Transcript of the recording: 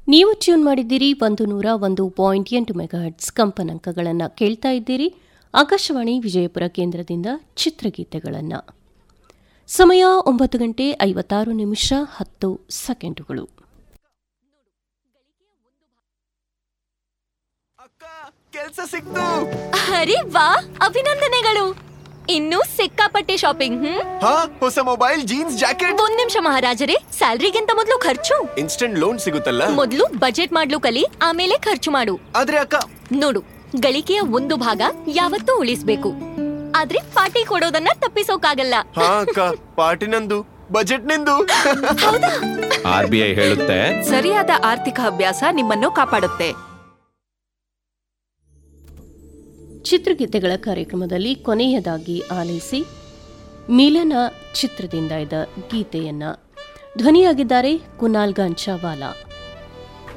ನೀವು ಟ್ಯೂನ್ ಮಾಡಿದ್ದೀರಿ ಒಂದು ನೂರ ಒಂದು ಪಾಯಿಂಟ್ ಎಂಟು ಮೆಗಾಹರ್ಟ್ಸ್ ಕಂಪನಾಂಕಗಳನ್ನು ಕೇಳ್ತಾ ಇದ್ದೀರಿ ಆಕಾಶವಾಣಿ ವಿಜಯಪುರ ಕೇಂದ್ರದಿಂದ ಚಿತ್ರಗೀತೆಗಳನ್ನು ಸಮಯ ಒಂಬತ್ತು ಗಂಟೆ ಐವತ್ತಾರು ನಿಮಿಷ ಹತ್ತು ಸೆಕೆಂಡುಗಳು ಅಕ್ಕ ಕೆಲ್ಸ ಸಿಕ್ತು ಅರೆ ವಾ ಅಭಿನಂದನೆಗಳು ಇನ್ನೂ ಸಿಕ್ಕಾಪಟ್ಟೆ ಶಾಪಿಂಗ್ ಹ್ಮ್ ಹಾ ಹೊಸ ಮೊಬೈಲ್ ಜೀನ್ಸ್ ಜಾಕೆಟ್ ಒಂದ್ ನಿಮಿಷ ಮಹಾರಾಜರೇ ಸ್ಯಾಲ್ರಿಗಿಂತ ಮೊದಲು ಖರ್ಚು ಇನ್ಸ್ಟೆಂಟ್ ಲೋನ್ ಸಿಗುತ್ತಲ್ಲ ಮೊದಲು ಬಜೆಟ್ ಮಾಡ್ಲು ಕಲಿ ಆಮೇಲೆ ಖರ್ಚು ಮಾಡು ಆದ್ರೆ ಅಕ್ಕ ನೋಡು ಗಳಿಕೆಯ ಒಂದು ಭಾಗ ಯಾವತ್ತೂ ಉಳಿಸ್ಬೇಕು ಆದ್ರೆ ಪಾರ್ಟಿ ಕೊಡೋದನ್ನ ತಪ್ಪಿಸೋಕಾಗಲ್ಲ ಹಾ ಅಕ್ಕ ಪಾರ್ಟಿ ನಂದು ಬಜೆಟ್ ನಿಂದು ಆರ್ ಬಿ ಐ ಹೇಳುತ್ತೆ ಸರಿಯಾದ ಆರ್ಥಿಕ ಅಭ್ಯಾಸ ನಿಮ್ಮನ್ನು ಕಾಪಾಡುತ್ತೆ ಚಿತ್ರಗೀತೆಗಳ ಕಾರ್ಯಕ್ರಮದಲ್ಲಿ ಕೊನೆಯದಾಗಿ ಆಲೈಸಿ ಮಿಲನ ಚಿತ್ರದಿಂದ ಇದ್ದ ಗೀತೆಯನ್ನ ಧ್ವನಿಯಾಗಿದ್ದಾರೆ ಕುನಾಲ್ ಗಾಂಚಾವಾಲಾ